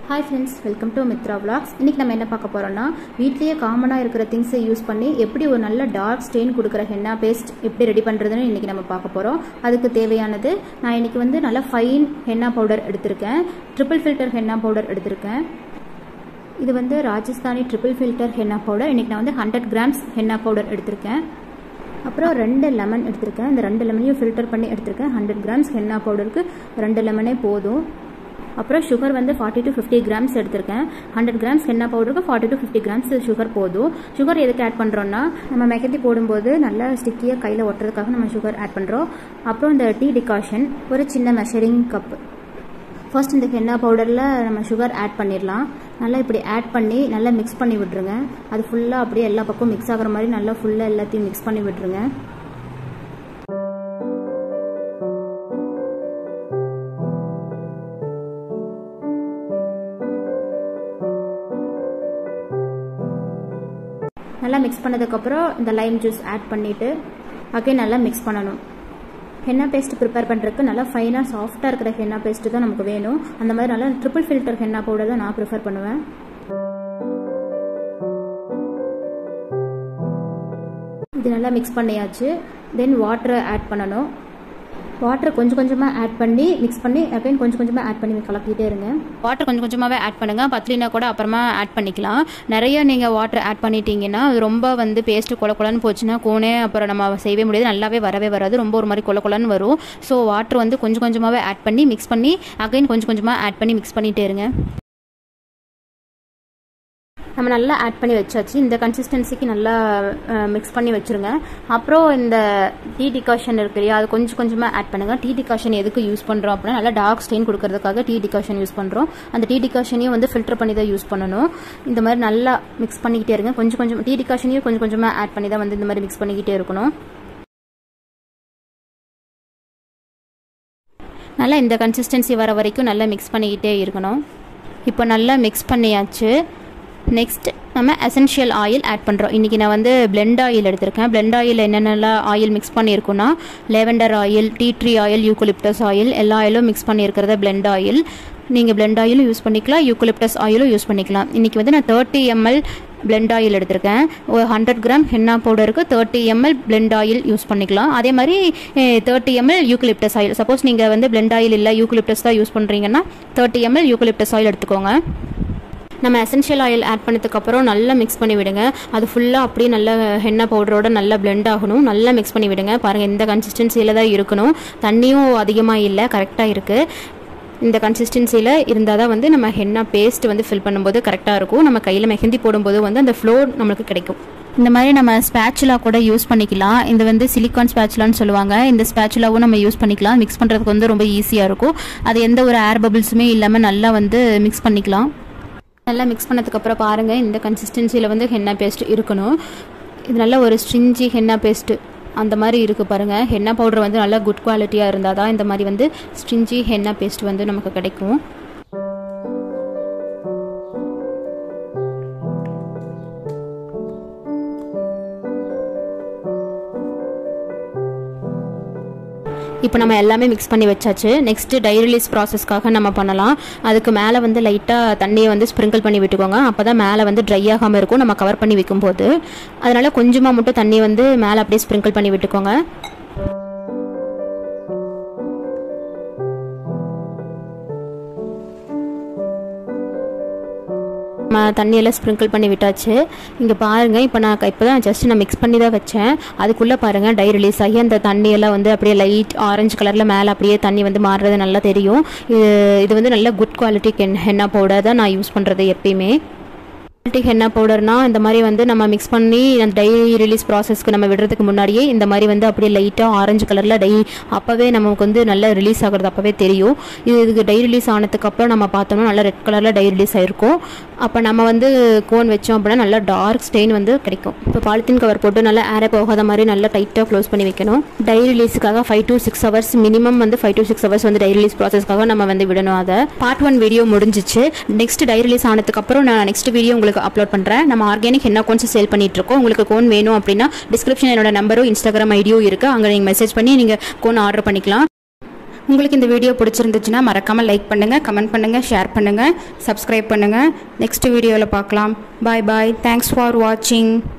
hi friends welcome to Mitra vlogs இன்னைக்கு நம்ம என்ன பார்க்க போறோம்னா வீட்லயே காமனாக இருக்கிற திங்ஸை யூஸ் பண்ணி எப்படி ஒரு நல்ல டார்க் ஸ்டெயின் கொடுக்குற ஹென்னா பேஸ்ட் எப்படி ரெடி பண்ணுறதுன்னு இன்னைக்கு நம்ம பார்க்க போகிறோம் அதுக்கு தேவையானது நான் இன்னைக்கு வந்து நல்ல ஃபைன் ஹென்னா பவுடர் எடுத்திருக்கேன் ட்ரிபிள் ஃபில்டர் ஹென்னா பவுடர் எடுத்திருக்கேன் இது வந்து Rajasthani triple filter henna powder இன்னைக்கு நான் வந்து ஹண்ட்ரட் கிராம்ஸ் ஹென்னா பவுடர் எடுத்திருக்கேன் அப்புறம் ரெண்டு லெமன் எடுத்திருக்கேன் இந்த ரெண்டு லெமனையும் ஃபில்டர் பண்ணி எடுத்திருக்கேன் ஹண்ட்ரட் கிராம்ஸ் ஹென்னா பவுடருக்கு ரெண்டு லெமனே போதும் அப்புறம் சுகர் வந்து ஃபார்ட்டி டு ஃபிஃப்டி கிராம்ஸ் எடுத்திருக்கேன் ஹண்ட்ரட் கிராம்ஸ் ஹென்னா பவுடருக்கு forty to fifty grams sugar போதும் சுகர் எதுக்கு ஆட் பண்ணுறோன்னா நம்ம மெகந்தி போடும்போது நல்லா ஸ்டிக்கியாக கையில் ஒட்டுறதுக்காக நம்ம சுகர் ஆட் பண்ணுறோம் அப்புறம் இந்த டீ டிகாஷன் ஒரு சின்ன மெஷரிங் கப் ஃபர்ஸ்ட் இந்த ஹென்னா பவுடரில் நம்ம சுகர் ஆட் பண்ணிடலாம் நல்லா இப்படி ஆட் பண்ணி நல்லா மிக்ஸ் பண்ணி விட்டுருங்க அது ஃபுல்லாக அப்படியே எல்லா பக்கம் மிக்ஸ் ஆகிற மாதிரி நல்லா ஃபுல்லாக எல்லாத்தையும் மிக்ஸ் பண்ணி விட்டுருங்க நல்லா மிக்ஸ் பண்ணதுக்கப்புறம் இந்த லைம் ஜூஸ் ஆட் பண்ணிவிட்டு அகைன் நல்லா மிக்ஸ் பண்ணணும் ஹென்னா பேஸ்ட் ப்ரிப்பேர் பண்ணுறதுக்கு நல்லா ஃபைனாக சாஃப்டாக இருக்கிற ஹென்னா பேஸ்ட்டு தான் நமக்கு வேணும் அந்த மாதிரி நல்லா ட்ரிபிள் ஃபில்டர் ஹென்னா பவுடர் தான் நான் ப்ரிஃபர் பண்ணுவேன் இது நல்லா மிக்ஸ் பண்ணியாச்சு தென் வாட்டரை ஆட் பண்ணணும் வாட்டர் கொஞ்சம் கொஞ்சமாக ஆட் பண்ணி மிக்ஸ் பண்ணி அகைன் கொஞ்சம் கொஞ்சமாக ஆட் பண்ணி கலக்கிட்டே இருங்க வாட்டர் கொஞ்சம் கொஞ்சமாகவே ஆட் பண்ணுங்கள் பத்லினா கூட அப்புறமா ஆட் பண்ணிக்கலாம் நிறைய நீங்கள் வாட்டர் ஆட் பண்ணிட்டீங்கன்னா அது ரொம்ப வந்து பேஸ்ட்டு கொல கொலன்னு போச்சுன்னா கோனே அப்புறம் நம்ம செய்யவே முடியாது நல்லாவே வரவே வராது ரொம்ப ஒரு மாதிரி கொல கொலன்னு வரும் ஸோ வாட்டர் வந்து கொஞ்சம் கொஞ்சமாகவே ஆட் பண்ணி மிக்ஸ் பண்ணி அகைன் கொஞ்சம் கொஞ்சமாக ஆட் பண்ணி மிக்ஸ் பண்ணிகிட்டே இருங்க நம்ம நல்லா ஆட் பண்ணி வச்சாச்சு இந்த கன்சிஸ்டன்சிக்கு நல்லா மிக்ஸ் பண்ணி வச்சுருங்க அப்புறம் இந்த டீ டிகாஷன் இருக்கு இல்லையா அது கொஞ்சம் கொஞ்சமாக ஆட் பண்ணுங்கள் டீ டிகாஷன் எதுக்கு யூஸ் பண்ணுறோம் அப்படின்னா நல்லா டார்க் ஸ்டெயின் கொடுக்கறதுக்காக டீ டிகாஷன் யூஸ் பண்ணுறோம் அந்த டீ டிகாஷனையும் வந்து ஃபில்டர் பண்ணி தான் யூஸ் பண்ணணும் இந்த மாதிரி நல்லா மிக்ஸ் பண்ணிக்கிட்டே இருங்க கொஞ்சம் கொஞ்சம் டீ டிகாஷனையும் கொஞ்சம் கொஞ்சமாக ஆட் பண்ணி தான் வந்து இந்த மாதிரி மிக்ஸ் பண்ணிக்கிட்டே இருக்கணும் நல்லா இந்த கன்சிஸ்டன்சி வர வரைக்கும் நல்லா மிக்ஸ் பண்ணிக்கிட்டே இருக்கணும் இப்போ நல்லா மிக்ஸ் பண்ணியாச்சு நெக்ஸ்ட் நம்ம எசென்ஷியல் ஆயில் ஆட் பண்ணுறோம் இன்றைக்கி நான் வந்து பிளெண்ட் ஆயில் எடுத்திருக்கேன் பிளெண்ட் ஆயில் என்னென்னலாம் ஆயில் மிக்ஸ் பண்ணியிருக்கோன்னா lavender oil tea tree oil eucalyptus oil எல்லா ஆயிலும் மிக்ஸ் பண்ணியிருக்கிறத பிளெண்ட் ஆயில் நீங்கள் பிளெண்ட் ஆயிலும் யூஸ் பண்ணிக்கலாம் யூக்கலிப்டஸ் ஆயிலும் யூஸ் பண்ணிக்கலாம் இன்றைக்கி வந்து நான் தேர்ட்டி எம்எல் பிளெண்ட் ஆயில் எடுத்திருக்கேன் ஒரு ஹண்ட்ரட் கிராம் ஹென்னா பவுடருக்கு thirty ML blend oil use பண்ணிக்கலாம் அதே மாதிரி thirty ML eucalyptus oil suppose நீங்கள் வந்து பிளெண்ட் ஆயில் இல்லை யூக்கலிப்டஸ் தான் யூஸ் பண்ணுறீங்கன்னா தேர்ட்டி எம்எல் யூக்கலிப்டஸ் ஆயில் எடுத்துக்கோங்க நம்ம எசென்ஷியல் ஆயில் ஆட் பண்ணதுக்கப்புறம் நல்லா மிக்ஸ் பண்ணி விடுங்க அது ஃபுல்லாக அப்படியே நல்ல ஹென்னா பவுடரோட நல்லா பிளெண்ட் ஆகணும் நல்லா மிக்ஸ் பண்ணி விடுங்க பாருங்கள் இந்த கன்சிஸ்டன்சியில் தான் இருக்கணும் தண்ணியும் அதிகமாக இல்லை கரெக்டாக இருக்குது இந்த கன்சிஸ்டன்சியில் இருந்தால் தான் வந்து நம்ம ஹென்னா பேஸ்ட் வந்து ஃபில் பண்ணும்போது கரெக்டாக இருக்கும் நம்ம கையில் மெஹந்தி போடும்போது வந்து அந்த ஃப்ளோ நம்மளுக்கு கிடைக்கும் இந்த மாதிரி நம்ம ஸ்பேச்சுலா கூட யூஸ் பண்ணிக்கலாம் இது வந்து சிலிக்கான் ஸ்பேச்சுலான்னு சொல்லுவாங்க இந்த ஸ்பேச்சுலாவும் நம்ம யூஸ் பண்ணிக்கலாம் மிக்ஸ் பண்ணுறதுக்கு வந்து ரொம்ப ஈஸியாக இருக்கும் அது எந்த ஒரு ஏர் பபிள்ஸுமே இல்லாமல் நல்லா வந்து மிக்ஸ் பண்ணிக்கலாம் நல்லா மிக்ஸ் பண்ணதுக்கப்புறம் பாருங்கள் இந்த கன்சிஸ்டன்சியில் வந்து ஹென்னா பேஸ்ட் இருக்கணும் இது நல்ல ஒரு ஸ்ட்ரிஞ்சி ஹென்னா பேஸ்ட்டு அந்த மாதிரி இருக்குது பாருங்கள் ஹென்னா பவுடர் வந்து நல்லா குட் குவாலிட்டியாக இருந்தால் தான் இந்த மாதிரி வந்து ஸ்ட்ரிஞ்சி ஹென்னா பேஸ்ட் வந்து நமக்கு கிடைக்கும் இப்போ நம்ம எல்லாமே மிக்ஸ் பண்ணி வச்சாச்சு நெக்ஸ்ட்டு டை ரிலீஸ் ப்ராசஸ்க்காக நம்ம பண்ணலாம் அதுக்கு மேலே வந்து லைட்டாக தண்ணியை வந்து ஸ்ப்ரிங்கிள் பண்ணி விட்டுக்கோங்க அப்போ தான் மேலே வந்து ட்ரை ஆகாமல் இருக்கும் நம்ம கவர் பண்ணி வைக்கும்போது அதனால் கொஞ்சமாக மட்டும் தண்ணி வந்து மேலே அப்படியே ஸ்ப்ரிங்கிள் பண்ணி விட்டுக்கோங்க தண்ணியெல்லாம் ஸ்ப்ரிங்கிள் பண்ணி விட்டாச்சு இங்கே பாருங்கள் இப்போ நான் இப்போ தான் ஜஸ்ட் நான் மிக்ஸ் பண்ணி தான் வச்சேன் அதுக்குள்ளே பாருங்கள் டை ரிலீஸ் ஆகி அந்த தண்ணியெல்லாம் வந்து அப்படியே லைட் ஆரஞ்சு கலரில் மேலே அப்படியே தண்ணி வந்து மாறுறது நல்லா தெரியும் இது இது வந்து நல்ல good quality hen henna powder தான் நான் யூஸ் பண்ணுறது எப்பயுமே குவாலிட்டி ஹென்னா பவுடர்னா இந்த மாதிரி வந்து நம்ம மிக்ஸ் பண்ணி அந்த டை ரிலீஸ் ப்ராசஸ்க்கு நம்ம விடுறதுக்கு முன்னாடியே இந்த மாதிரி வந்து அப்படியே லைட்டாக ஆரஞ்சு கலரில் டை அப்போவே நமக்கு வந்து நல்லா ரிலீஸ் ஆகிறது அப்போவே தெரியும் இது இதுக்கு டை ரிலீஸ் ஆனதுக்கப்புறம் நம்ம பார்த்தோம்னா நல்லா ரெட் கலரில் டை ரிலீஸ் ஆகிருக்கும் அப்போ நம்ம வந்து கோன் வச்சோம் அப்படின்னா நல்லா டார்க் ஸ்டெயின் வந்து கிடைக்கும் இப்போ பாலித்தீன் கவர் போட்டு நல்லா ஏரை போகாத மாதிரி நல்லா டைட்டாக க்ளோஸ் பண்ணி வைக்கணும் டை ரிலீஸுக்காக five to six hours minimum வந்து ஃபைவ் டு சிக்ஸ் ஹவர்ஸ் வந்து டை ரிலீஸ் ப்ராசஸ்க்காக நம்ம வந்து விடணும் அதை பார்ட் ஒன் வீடியோ முடிஞ்சிச்சு நெக்ஸ்ட் டை ரிலீஸ் ஆனதுக்கப்புறம் நான் நெக்ஸ்ட் வீடியோ உங்களுக்கு அப்லோட் பண்ணுறேன் நம்ம ஆர்கானிக் என்ன கோன்ஸ் சேல் பண்ணிட்டு இருக்கோம் உங்களுக்கு கோன் வேணும் அப்படின்னா டிஸ்கிரிப்ஷன் என்னோட நம்பரும் இன்ஸ்டாகிராம் ஐடியும் இருக்குது அங்கே நீங்கள் மெசேஜ் பண்ணி நீங்கள் கோன் ஆர்டர் பண்ணிக்கலாம் உங்களுக்கு இந்த வீடியோ பிடிச்சிருந்துச்சுன்னா மறக்காமல் லைக் பண்ணுங்கள் கமெண்ட் பண்ணுங்கள் ஷேர் பண்ணுங்கள் சப்ஸ்கிரைப் பண்ணுங்கள் நெக்ஸ்ட் வீடியோவில் பார்க்கலாம் பாய் பாய் தேங்க்ஸ் ஃபார் வாட்சிங்